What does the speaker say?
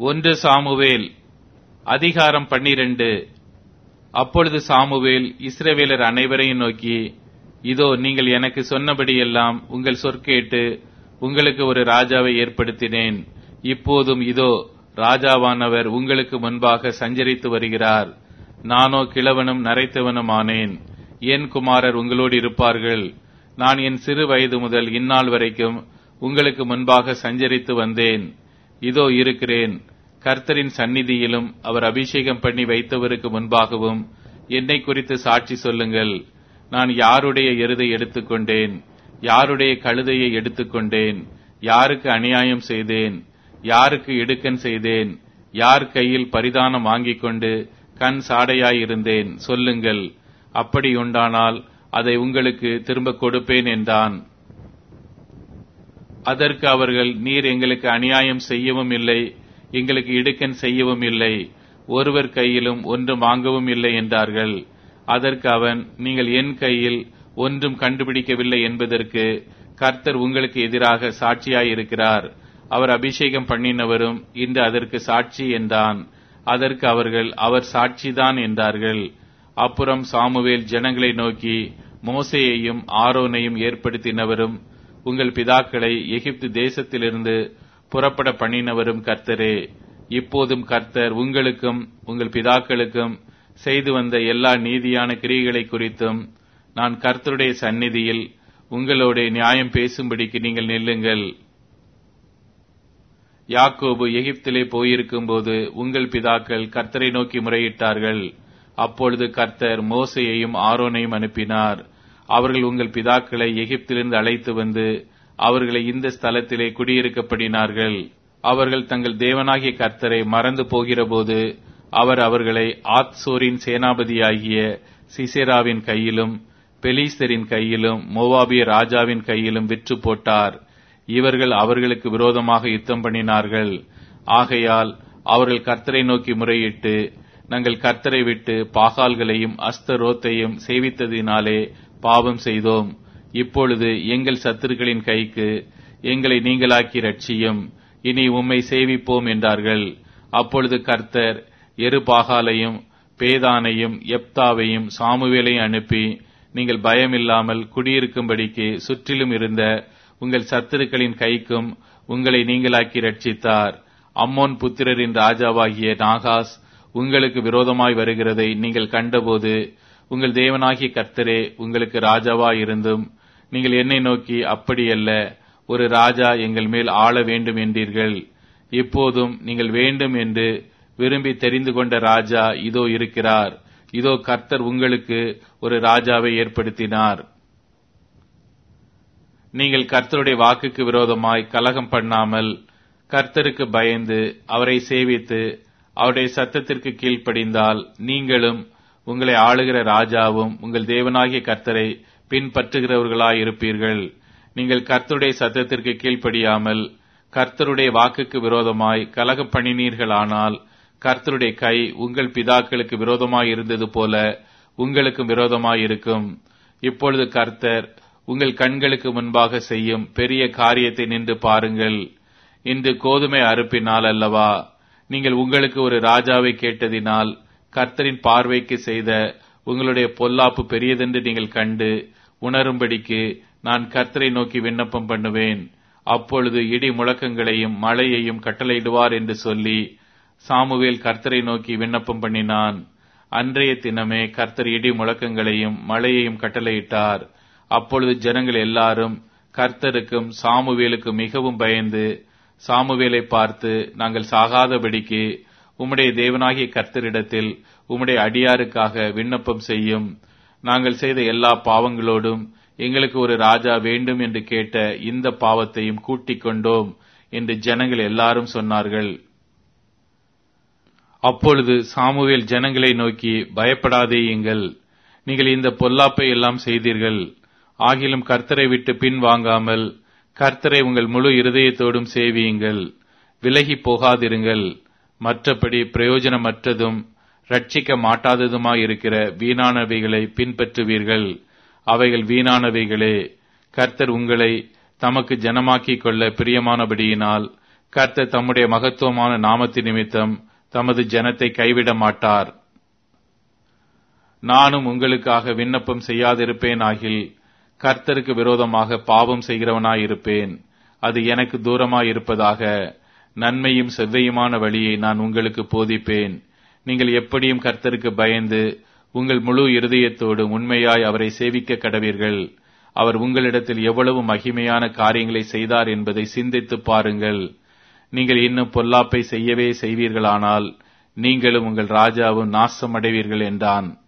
ஒன்று சாமுவேல் அதிகாரம் பன்னிரண்டு அப்பொழுது சாமுவேல் இஸ்ரவேலர் அனைவரையும் நோக்கி இதோ நீங்கள் எனக்கு சொன்னபடியெல்லாம் உங்கள் சொற்கேட்டு உங்களுக்கு ஒரு ராஜாவை ஏற்படுத்தினேன் இப்போதும் இதோ ராஜாவானவர் உங்களுக்கு முன்பாக சஞ்சரித்து வருகிறார் நானோ கிழவனும் நரைத்தவனும் ஆனேன் என் குமாரர் உங்களோடு இருப்பார்கள் நான் என் சிறு வயது முதல் இந்நாள் வரைக்கும் உங்களுக்கு முன்பாக சஞ்சரித்து வந்தேன் இதோ இருக்கிறேன் கர்த்தரின் சந்நிதியிலும் அவர் அபிஷேகம் பண்ணி வைத்தவருக்கு முன்பாகவும் என்னை குறித்து சாட்சி சொல்லுங்கள் நான் யாருடைய எருதை எடுத்துக்கொண்டேன் யாருடைய கழுதையை எடுத்துக்கொண்டேன் யாருக்கு அநியாயம் செய்தேன் யாருக்கு இடுக்கன் செய்தேன் யார் கையில் பரிதானம் வாங்கிக் கொண்டு கண் சாடையாயிருந்தேன் சொல்லுங்கள் அப்படி உண்டானால் அதை உங்களுக்கு திரும்ப கொடுப்பேன் என்றான் அதற்கு அவர்கள் நீர் எங்களுக்கு அநியாயம் செய்யவும் இல்லை எங்களுக்கு இடுக்கன் செய்யவும் இல்லை ஒருவர் கையிலும் ஒன்றும் வாங்கவும் இல்லை என்றார்கள் அதற்கு அவன் நீங்கள் என் கையில் ஒன்றும் கண்டுபிடிக்கவில்லை என்பதற்கு கர்த்தர் உங்களுக்கு எதிராக சாட்சியாயிருக்கிறார் அவர் அபிஷேகம் பண்ணினவரும் இன்று அதற்கு சாட்சி என்றான் அதற்கு அவர்கள் அவர் சாட்சிதான் என்றார்கள் அப்புறம் சாமுவேல் ஜனங்களை நோக்கி மோசேயையும் ஆரோனையும் ஏற்படுத்தினவரும் உங்கள் பிதாக்களை எகிப்து தேசத்திலிருந்து புறப்பட பண்ணினவரும் கர்த்தரே இப்போதும் கர்த்தர் உங்களுக்கும் உங்கள் பிதாக்களுக்கும் செய்து வந்த எல்லா நீதியான கிரியைகளை குறித்தும் நான் கர்த்தருடைய சந்நிதியில் உங்களோட நியாயம் பேசும்படிக்கு நீங்கள் நில்லுங்கள் யாக்கோபு எகிப்திலே போயிருக்கும் போது உங்கள் பிதாக்கள் கர்த்தரை நோக்கி முறையிட்டார்கள் அப்பொழுது கர்த்தர் மோசையையும் ஆரோனையும் அனுப்பினார் அவர்கள் உங்கள் பிதாக்களை எகிப்திலிருந்து அழைத்து வந்து அவர்களை இந்த ஸ்தலத்திலே குடியிருக்கப்படினார்கள் அவர்கள் தங்கள் தேவனாகிய கர்த்தரை மறந்து போகிறபோது அவர் அவர்களை ஆத்சோரின் சேனாபதியாகிய சிசேராவின் கையிலும் பெலிஸ்தரின் கையிலும் மோவாபிய ராஜாவின் கையிலும் விற்று போட்டார் இவர்கள் அவர்களுக்கு விரோதமாக யுத்தம் பண்ணினார்கள் ஆகையால் அவர்கள் கர்த்தரை நோக்கி முறையிட்டு நாங்கள் கர்த்தரை விட்டு பாகால்களையும் அஸ்தரோத்தையும் சேவித்ததினாலே பாவம் செய்தோம் இப்பொழுது எங்கள் சத்துருக்களின் கைக்கு எங்களை நீங்களாக்கி ரட்சியும் இனி உம்மை சேவிப்போம் என்றார்கள் அப்பொழுது கர்த்தர் எருபாகாலையும் பேதானையும் எப்தாவையும் சாமுவேலையும் அனுப்பி நீங்கள் பயமில்லாமல் குடியிருக்கும்படிக்கு சுற்றிலும் இருந்த உங்கள் சத்துருக்களின் கைக்கும் உங்களை நீங்களாக்கி ரட்சித்தார் அம்மோன் புத்திரரின் ராஜாவாகிய நாகாஸ் உங்களுக்கு விரோதமாய் வருகிறதை நீங்கள் கண்டபோது உங்கள் தேவனாகிய கர்த்தரே உங்களுக்கு ராஜாவாய் இருந்தும் நீங்கள் என்னை நோக்கி அப்படியல்ல ஒரு ராஜா எங்கள் மேல் ஆள வேண்டும் என்றீர்கள் இப்போதும் நீங்கள் வேண்டும் என்று விரும்பி தெரிந்து கொண்ட ராஜா இதோ இருக்கிறார் இதோ கர்த்தர் உங்களுக்கு ஒரு ராஜாவை ஏற்படுத்தினார் நீங்கள் கர்த்தருடைய வாக்குக்கு விரோதமாய் கலகம் பண்ணாமல் கர்த்தருக்கு பயந்து அவரை சேவித்து அவருடைய சத்தத்திற்கு கீழ்ப்படிந்தால் நீங்களும் உங்களை ஆளுகிற ராஜாவும் உங்கள் தேவனாகிய கர்த்தரை பின்பற்றுகிறவர்களாயிருப்பீர்கள் நீங்கள் கர்த்தருடைய சத்தத்திற்கு கீழ்ப்படியாமல் கர்த்தருடைய வாக்குக்கு விரோதமாய் கலகம் பண்ணினீர்களானால் கர்த்தருடைய கை உங்கள் பிதாக்களுக்கு விரோதமாய் இருந்தது போல உங்களுக்கும் விரோதமாய் இருக்கும் இப்பொழுது கர்த்தர் உங்கள் கண்களுக்கு முன்பாக செய்யும் பெரிய காரியத்தை நின்று பாருங்கள் இன்று கோதுமை அறுப்பினால் அல்லவா நீங்கள் உங்களுக்கு ஒரு ராஜாவை கேட்டதினால் கர்த்தரின் பார்வைக்கு செய்த உங்களுடைய பொல்லாப்பு பெரியதென்று நீங்கள் கண்டு உணரும்படிக்கு நான் கர்த்தரை நோக்கி விண்ணப்பம் பண்ணுவேன் அப்பொழுது இடி முழக்கங்களையும் மழையையும் கட்டளையிடுவார் என்று சொல்லி சாமுவேல் கர்த்தரை நோக்கி விண்ணப்பம் பண்ணினான் அன்றைய தினமே கர்த்தர் இடி முழக்கங்களையும் மழையையும் கட்டளையிட்டார் அப்பொழுது ஜனங்கள் எல்லாரும் கர்த்தருக்கும் சாமுவேலுக்கும் மிகவும் பயந்து சாமுவேலை பார்த்து நாங்கள் சாகாதபடிக்கு உம்முடைய தேவனாகிய கர்த்தரிடத்தில் உம்முடைய அடியாருக்காக விண்ணப்பம் செய்யும் நாங்கள் செய்த எல்லா பாவங்களோடும் எங்களுக்கு ஒரு ராஜா வேண்டும் என்று கேட்ட இந்த பாவத்தையும் கூட்டிக் கொண்டோம் என்று ஜனங்கள் எல்லாரும் சொன்னார்கள் அப்பொழுது சாமுவேல் ஜனங்களை நோக்கி பயப்படாதேயுங்கள் நீங்கள் இந்த பொல்லாப்பை எல்லாம் செய்தீர்கள் ஆகிலும் கர்த்தரை விட்டு பின் வாங்காமல் கர்த்தரை உங்கள் முழு இருதயத்தோடும் சேவியுங்கள் விலகி போகாதிருங்கள் மற்றபடி பிரயோஜனமற்றதும் ரட்சிக்க மாட்டாததுமாயிருக்கிற வீணானவைகளை பின்பற்றுவீர்கள் அவைகள் வீணானவைகளே கர்த்தர் உங்களை தமக்கு ஜனமாக்கிக் கொள்ள பிரியமானபடியினால் கர்த்தர் தம்முடைய மகத்துவமான நாமத்தின் நிமித்தம் தமது ஜனத்தை கைவிட மாட்டார் நானும் உங்களுக்காக விண்ணப்பம் செய்யாதிருப்பேன் ஆகில் கர்த்தருக்கு விரோதமாக பாவம் செய்கிறவனாயிருப்பேன் அது எனக்கு தூரமாயிருப்பதாக நன்மையும் செவ்வையுமான வழியை நான் உங்களுக்கு போதிப்பேன் நீங்கள் எப்படியும் கர்த்தருக்கு பயந்து உங்கள் முழு இருதயத்தோடு உண்மையாய் அவரை சேவிக்க கடவீர்கள் அவர் உங்களிடத்தில் எவ்வளவு மகிமையான காரியங்களை செய்தார் என்பதை சிந்தித்து பாருங்கள் நீங்கள் இன்னும் பொல்லாப்பை செய்யவே செய்வீர்களானால் நீங்களும் உங்கள் ராஜாவும் நாசமடைவீர்கள் என்றான்